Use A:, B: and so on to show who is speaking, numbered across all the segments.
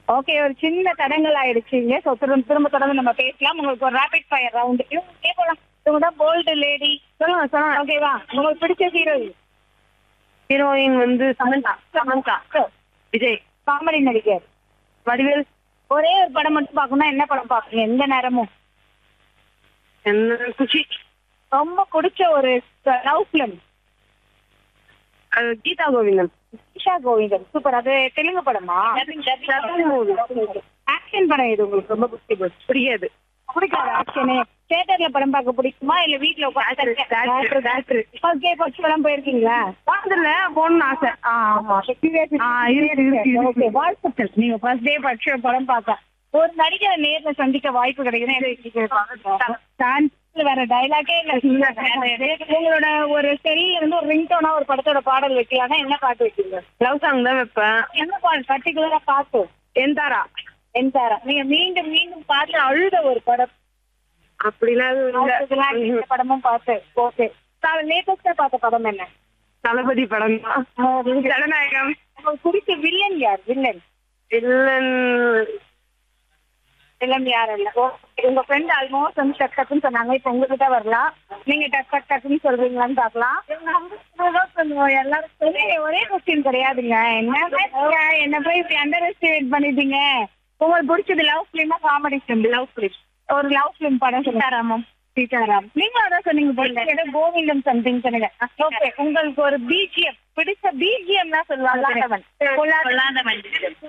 A: Okay ஒரு சின்ன தடங்கள் ஆயிடுச்சுங்க ஸோ திரும்ப திரும்ப தொடர்ந்து நம்ம பேசலாம் உங்களுக்கு ஒரு ரேபிட் ஃபயர் ரவுண்டு இவங்க போலாம் இவங்க தான் போல்டு லேடி சொல்லுங்க சொல்லுங்க ஓகேவா உங்களுக்கு பிடிச்ச ஹீரோயின்
B: ஹீரோயின் வந்து சமந்தா
A: சமந்தா
B: விஜய்
A: காமெடி நடிகர்
B: வடிவேல்
A: ஒரே ஒரு படம் மட்டும் பார்க்கணும்னா என்ன படம் பார்ப்பீங்க எந்த நேரமும்
B: என்ன குஷி
A: ரொம்ப பிடிச்ச ஒரு லவ் ஃபிலிம்
B: அது கீதா கோவிந்தன்
A: இஷா கோவிந்தன் சூப்பர் அது தெலுங்கு படமா ஆக்ஷன் படம் இது உங்களுக்கு ரொம்ப பிடிக்கும்
B: பிடிக்காது
A: பிடிக்காது ஆக்ஷனு தியேட்டர்ல படம் பார்க்க பிடிக்குமா இல்ல வீட்ல உட்காந்து ஓகே ஃபர்ஸ்ட் படம் போயிருக்கீங்களா
B: பார்த்ததுல போகணும்னு ஆசை
A: ஆமா
B: ஆ, இருக்கு, இருக்கு, இருக்கு.
A: ஓகே வாழ்த்துக்கள் நீங்க ஃபர்ஸ்ட் டே பட்ச படம் பார்க்க ஒரு நடிகரை நேர்ல சந்திக்க வாய்ப்பு கிடைக்குது டான்ஸ்ல வேற டைலாக்கே இல்ல உங்களோட ஒரு செல்ல இருந்து ஒரு ரிங்டோனா ஒரு படத்தோட பாடல் வைக்கலாம்னா என்ன பாட்டு வைக்கீங்க
B: லவ் சாங் தான் வைப்பேன்
A: என்ன பாடல் பர்டிகுலரா பாட்டு
B: எந்தாரா
A: எந்தாரா நீங்க மீண்டும் மீண்டும் பார்த்து அழுத ஒரு படம்
B: அப்படிலாம் எதுவும்
A: அதுக்கெல்லாம்
B: இல்ல
A: இந்த படமும் பார்த்து ஓகே லேட்டஸ்டா பார்த்த படம் என்ன
B: தளபதி படம் தான் ஜனநாயகம்
A: உங்களுக்கு பிடிச்ச வில்லன் யார் வில்லன்
B: வில்லன்
A: வில்லன் யாரும் இல்ல Okay. உங்க ஃப்ரெண்ட் ஆல்மோஸ்ட் வந்து டக் டக்குன்னு சொன்னாங்க இப்ப உங்ககிட்ட வரலாம் நீங்க டக் டக் டக்குன்னு சொல்றீங்களான்னு பாக்கலாம் சொல்லுவோம் எல்லாரும் சொல்லி ஒரே கொஸ்டின் கிடையாதுங்க என்ன நீங்க என்ன போய் இப்படி அண்டர் எஸ்டிமேட் பண்ணிட்டீங்க உங்களுக்கு பிடிச்சது லவ் பிலிமா காமெடி ஃபிலிம் லவ் பிலிம் ஒரு லவ் பிலிம் படம் சீதாராமம் சீதாராம் நீங்க அதான் சொன்னீங்க போல ஏதோ கோவிந்தம் சம்திங் சொன்னீங்க ஓகே உங்களுக்கு ஒரு பிஜிஎம் பிடிச்ச பிஜிஎம் தான் சொல்லுவாங்க பொல்லாதவன்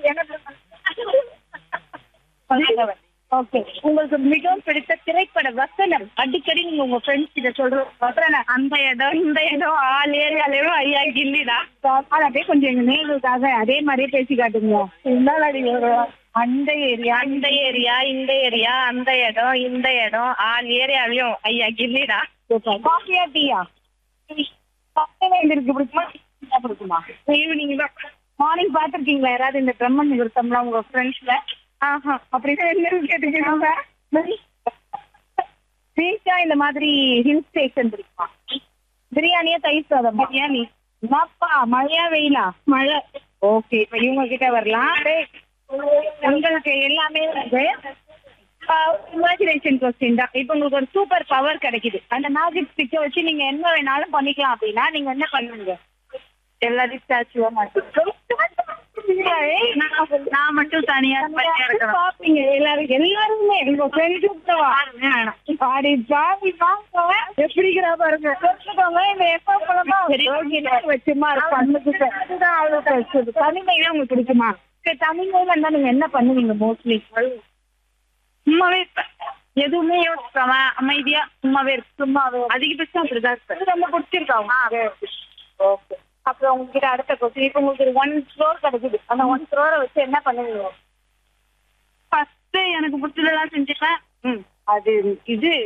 A: பொல்லாதவன் ஓகே உங்களுக்கு மிகவும் பிடித்த திரைப்பட வசனம் அடிக்கடி நீங்க உங்க ஃப்ரெண்ட்ஸ் கிட்ட சொல்ற வசனம் அந்த இடம் இந்த இடம் ஆள் ஏரியாலேயும் ஐயா கில்லிடா அது அப்படியே கொஞ்சம் எங்க நேர்களுக்காக அதே மாதிரியே பேசி காட்டுங்க இருந்தாலும் அந்த ஏரியா
B: அந்த ஏரியா இந்த ஏரியா அந்த இடம் இந்த இடம் ஆள் ஏரியாவையும் ஐயா கில்லிடா
A: காஃபியா டீயா காலையில எந்திரிக்க பிடிக்குமா டீயா பிடிக்குமா
B: ஈவினிங் தான்
A: மார்னிங் பாத்திருக்கீங்களா யாராவது இந்த பிரம்மன் நிறுத்தம்லாம் உங்க ஃப்ரெண்ட்ஸ்ல ஆஹா அப்படின்னா என்னன்னு கேட்டுக்கிறீங்க பீச்சா இந்த மாதிரி ஹில் ஸ்டேஷன் பிடிக்குமா பிரியாணியா தயிர் சாதம் பிரியாணி என்னப்பா மழையா வெயிலா மழை ஓகே இப்ப இவங்க கிட்ட வரலாம் உங்களுக்கு எல்லாமே வந்து இமேஜினேஷன் கொஸ்டின் தான் இப்போ உங்களுக்கு ஒரு சூப்பர் பவர் கிடைக்குது அந்த மேஜிக் ஸ்டிக்கை வச்சு நீங்க என்ன வேணாலும் பண்ணிக்கலாம் அப்படின்னா நீங்க என்ன பண்ணுவீங்க எல்லாத்தையும் ஸ்டாச்சுவா மாட்டோம்
B: நான் மட்டும் தனியா
A: பாப்பீங்க எல்லாரும் எல்லாருமே உங்க ஃப்ரெண்ட்ஸ் பாடி பாடி வாங்க எப்படிங்கிறா பாருங்க வச்சுக்கோங்க இந்த எப்ப பழமா வச்சுமா பண்ணுக்கு அதுதான் அவ்வளவு வச்சது தனிமையில உங்களுக்கு பிடிக்குமா சரி தனிமையில இருந்தா நீங்க என்ன பண்ணுவீங்க மோஸ்ட்லி
B: சும்மாவே இருப்பேன் எதுவுமே யோசிக்காம அமைதியா சும்மாவே இருப்பேன்
A: சும்மாவே
B: அதிகபட்சம் அப்படிதான் இருப்பேன்
A: இது ரொம்ப பிடிச்சிருக்கா உங்களுக்கு ஓகே அப்புறம் உங்ககிட்ட அடுத்த கொஸ்டின் இப்போ உங்களுக்கு ஒரு ஒன் க்ரோர் கிடைக்குது அந்த ஒன் க்ரோரை வச்சு என்ன பண்ணுவீங்க
B: ஃபர்ஸ்ட் எனக்கு பிடிச்சதெல்லாம் செஞ்சுப்பேன்
A: ம் அது இது